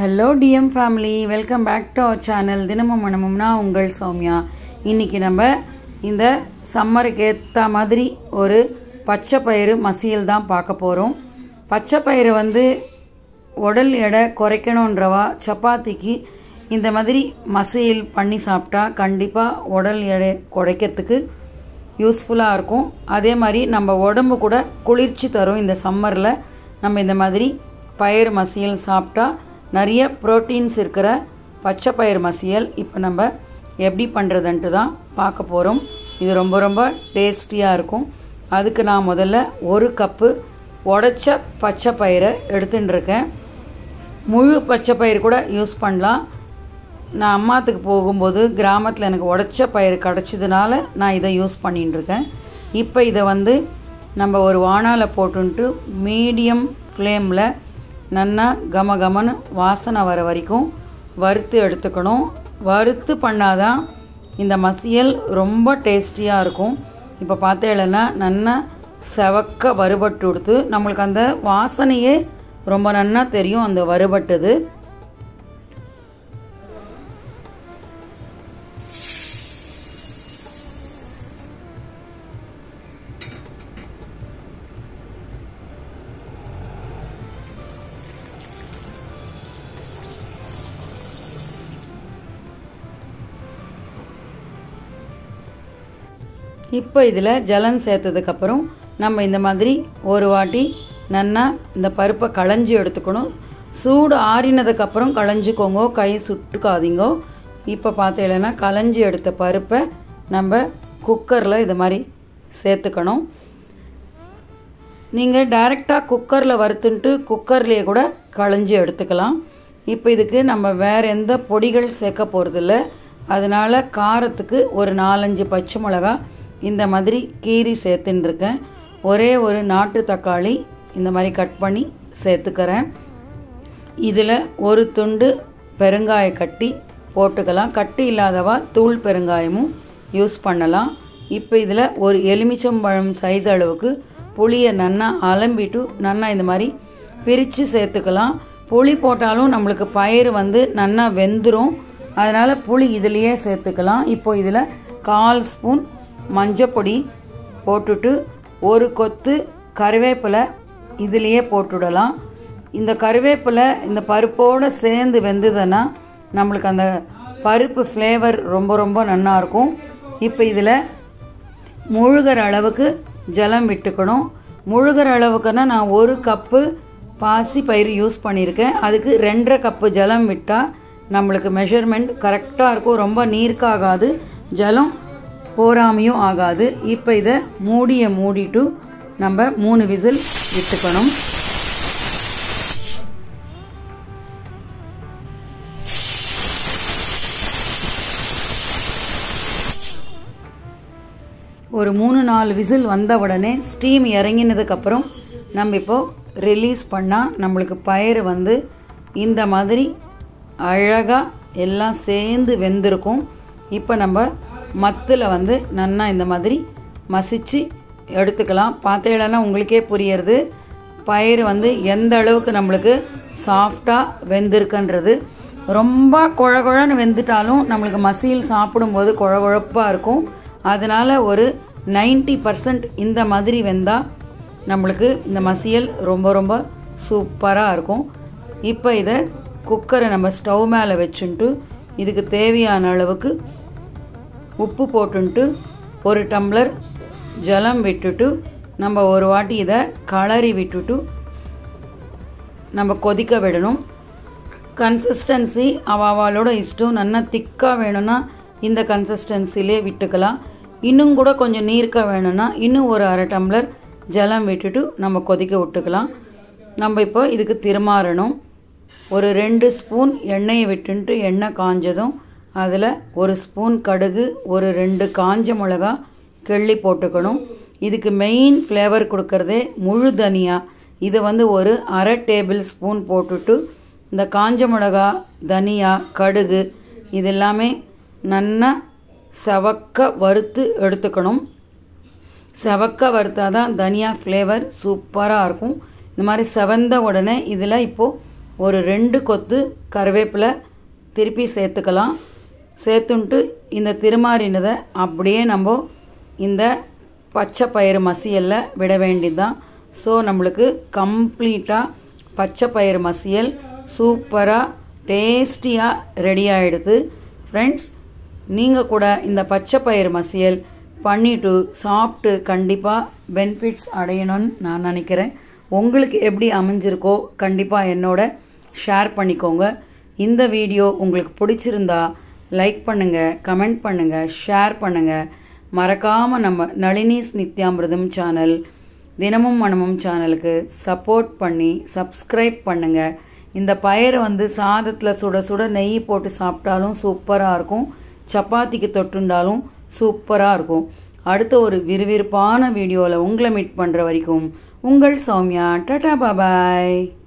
hello TM family welcome back to our channel தினமும் மனமும்னா உங்கள் சௌமியா இன்னைக்கு நம்ம இந்த சம்மருக்கு ஏற்ற மாதிரி ஒரு பச்சை பயிறு மசியல் தான் பார்க்க போகிறோம் பச்சை பயிறு வந்து உடல் எடை குறைக்கணுன்றவா சப்பாத்திக்கு இந்த மாதிரி மசியல் பண்ணி சாப்பிட்டா கண்டிப்பாக உடல் எடை குறைக்கிறதுக்கு யூஸ்ஃபுல்லாக இருக்கும் அதே மாதிரி நம்ம உடம்பு கூட குளிர்ச்சி தரும் இந்த சம்மரில் நம்ம இந்த மாதிரி பயிர் மசியல் சாப்பிட்டா நிறைய ப்ரோட்டீன்ஸ் இருக்கிற பச்சை பயிர் மசியல் இப்போ நம்ம எப்படி பண்ணுறதுன்ட்டு தான் பார்க்க போகிறோம் இது ரொம்ப ரொம்ப டேஸ்டியாக இருக்கும் அதுக்கு நான் முதல்ல ஒரு கப்பு உடச்ச பச்சை பயிரை எடுத்துட்டு இருக்கேன் முழு பச்சை பயிர் கூட யூஸ் பண்ணலாம் நான் அம்மாத்துக்கு போகும்போது கிராமத்தில் எனக்கு உடச்ச பயிர் கிடச்சதுனால நான் இதை யூஸ் பண்ணிட்டு இருக்கேன் இப்போ இதை வந்து நம்ம ஒரு வானால போட்டுன்ட்டு மீடியம் ஃப்ளேமில் நல்லா கம கமன்னு வாசனை வர வரைக்கும் வறுத்து எடுத்துக்கணும் வறுத்து பண்ணாதான் இந்த மசியல் ரொம்ப டேஸ்டியாக இருக்கும் இப்போ பார்த்தேன்னா நல்லா செவக்க வறுபட்டு கொடுத்து நம்மளுக்கு அந்த வாசனையே ரொம்ப நன்னா தெரியும் அந்த வறுபட்டது இப்போ இதில் ஜலம் சேர்த்ததுக்கப்புறம் நம்ம இந்த மாதிரி ஒரு வாட்டி நன்னா இந்த பருப்பை களைஞ்சி எடுத்துக்கணும் சூடு ஆறினதுக்கப்புறம் களைஞ்சிக்கோங்க கை சுட்டுக்காதீங்க இப்போ பார்த்தீங்கன்னா களைஞ்சி எடுத்த பருப்பை நம்ம குக்கரில் இது மாதிரி சேர்த்துக்கணும் நீங்கள் டைரெக்டாக குக்கரில் வறுத்துன்ட்டு குக்கர்லேயே கூட களைஞ்சி எடுத்துக்கலாம் இப்போ இதுக்கு நம்ம வேறு எந்த பொடிகள் சேர்க்க போகிறதில்ல அதனால் காரத்துக்கு ஒரு நாலஞ்சு பச்சை மிளகா இந்த மாதிரி கீரி சேர்த்துட்டுருக்கேன் ஒரே ஒரு நாட்டு தக்காளி இந்த மாதிரி கட் பண்ணி சேர்த்துக்கிறேன் இதில் ஒரு துண்டு பெருங்காய கட்டி போட்டுக்கலாம் கட்டி இல்லாதவா தூள் பெருங்காயமும் யூஸ் பண்ணலாம் இப்போ இதில் ஒரு எலுமிச்சம்பழம் சைஸ் அளவுக்கு புளியை நன்னா அலம்பிட்டு நன்னா இந்த மாதிரி பிரித்து சேர்த்துக்கலாம் புளி போட்டாலும் நம்மளுக்கு பயிர் வந்து நன்னா வெந்துடும் அதனால் புளி இதுலேயே சேர்த்துக்கலாம் இப்போ இதில் கால் ஸ்பூன் மஞ்சப்பொடி போட்டுட்டு ஒரு கொத்து கருவேப்பிலை இதுலேயே போட்டுடலாம் இந்த கருவேப்பிலை இந்த பருப்போடு சேர்ந்து வெந்ததுன்னா நம்மளுக்கு அந்த பருப்பு ஃப்ளேவர் ரொம்ப ரொம்ப நல்லாயிருக்கும் இப்போ இதில் முழுகிற அளவுக்கு ஜலம் விட்டுக்கணும் முழுகிற அளவுக்குன்னா நான் ஒரு கப்பு பாசி பயிர் யூஸ் பண்ணியிருக்கேன் அதுக்கு ரெண்டரை கப்பு ஜலம் விட்டால் நம்மளுக்கு மெஷர்மெண்ட் கரெக்டாக இருக்கும் ரொம்ப நீர்க்காகாது ஜலம் போராமையும் ஆகாது இப்போ இதை மூடியை மூடிட்டு நம்ம மூணு விசில் விட்டுக்கணும் ஒரு மூணு நாலு விசில் வந்த உடனே ஸ்டீம் இறங்கினதுக்கப்புறம் நம்ம இப்போது ரிலீஸ் பண்ணால் நம்மளுக்கு பயிர் வந்து இந்த மாதிரி அழகாக எல்லாம் சேர்ந்து வெந்திருக்கும் இப்போ நம்ம மத்தில் வந்து நன்னா இந்த மாதிரி மசிச்சு எடுத்துக்கலாம் பார்த்தீங்கன்னா உங்களுக்கே புரியறது பயிர் வந்து எந்த அளவுக்கு நம்மளுக்கு சாஃப்டாக வெந்திருக்குன்றது ரொம்ப குழ குழன்னு வெந்துட்டாலும் நம்மளுக்கு மசியல் சாப்பிடும்போது குழ குழப்பாக இருக்கும் அதனால் ஒரு நைன்டி பர்சன்ட் இந்த மாதிரி வெந்தால் நம்மளுக்கு இந்த மசியல் ரொம்ப ரொம்ப சூப்பராக இருக்கும் இப்போ இதை குக்கரை நம்ம ஸ்டவ் மேலே வச்சுன்ட்டு இதுக்கு தேவையான அளவுக்கு உப்பு போட்டுன்ட்டு ஒரு டம்ளர் ஜலம் விட்டுட்டு நம்ம ஒரு வாட்டி இதை களறி விட்டுட்டு நம்ம கொதிக்க விடணும் கன்சிஸ்டன்சி அவளோட இஷ்டம் நல்லா திக்காக வேணும்னா இந்த கன்சிஸ்டன்சிலே விட்டுக்கலாம் இன்னும் கூட கொஞ்சம் நீர்க்க வேணும்னா இன்னும் ஒரு அரை டம்ளர் ஜலம் விட்டுட்டு நம்ம கொதிக்க விட்டுக்கலாம் நம்ம இப்போ இதுக்கு திருமாறணும் ஒரு ரெண்டு ஸ்பூன் எண்ணெயை விட்டுன்ட்டு எண்ணெய் காஞ்சதும் அதில் ஒரு ஸ்பூன் கடுகு ஒரு ரெண்டு காஞ்ச மிளகா கிள்ளி போட்டுக்கணும் இதுக்கு மெயின் ஃப்ளேவர் கொடுக்கறதே முழு தனியா இதை வந்து ஒரு அரை டேபிள் ஸ்பூன் போட்டுட்டு இந்த காஞ்ச மிளகா தனியா கடுகு இது எல்லாமே நல்லா செவக்க வறுத்து எடுத்துக்கணும் செவக்க வறுத்தா தான் தனியா ஃப்ளேவர் சூப்பராக இருக்கும் இந்த மாதிரி செவந்த உடனே இதில் இப்போது ஒரு ரெண்டு கொத்து கருவேப்பிலை திருப்பி சேர்த்துக்கலாம் சேர்த்துன்ட்டு இந்த திருமாறினதை அப்படியே நம்ம இந்த பச்சை பயிறு மசியலில் விட வேண்டியதுதான் ஸோ நம்மளுக்கு கம்ப்ளீட்டாக பச்சை பயிறு மசியல் சூப்பராக டேஸ்டியாக ரெடி ஆகிடுது ஃப்ரெண்ட்ஸ் நீங்கள் கூட இந்த பச்சை பயிறு மசியல் பண்ணிவிட்டு சாப்பிட்டு கண்டிப்பாக பெனிஃபிட்ஸ் அடையணும்னு நான் நினைக்கிறேன் உங்களுக்கு எப்படி அமைஞ்சிருக்கோ கண்டிப்பாக என்னோட ஷேர் பண்ணிக்கோங்க இந்த வீடியோ உங்களுக்கு பிடிச்சிருந்தா லைக் பண்ணுங்கள் கமெண்ட் பண்ணுங்கள் ஷேர் பண்ணுங்கள் மறக்காமல் நம்ம நளினிஸ் நித்யாமிரதம் சேனல் தினமும் மனமும் சேனலுக்கு சப்போர்ட் பண்ணி சப்ஸ்கிரைப் பண்ணுங்கள் இந்த பயிரை வந்து சாதத்தில் சுட சுட நெய் போட்டு சாப்பிட்டாலும் சூப்பராக இருக்கும் சப்பாத்திக்கு தொட்டுண்டாலும் சூப்பராக இருக்கும் அடுத்த ஒரு விறுவிறுப்பான வீடியோவில் உங்களை மீட் பண்ணுற வரைக்கும் உங்கள் சௌமியா டட்டா பாபாய்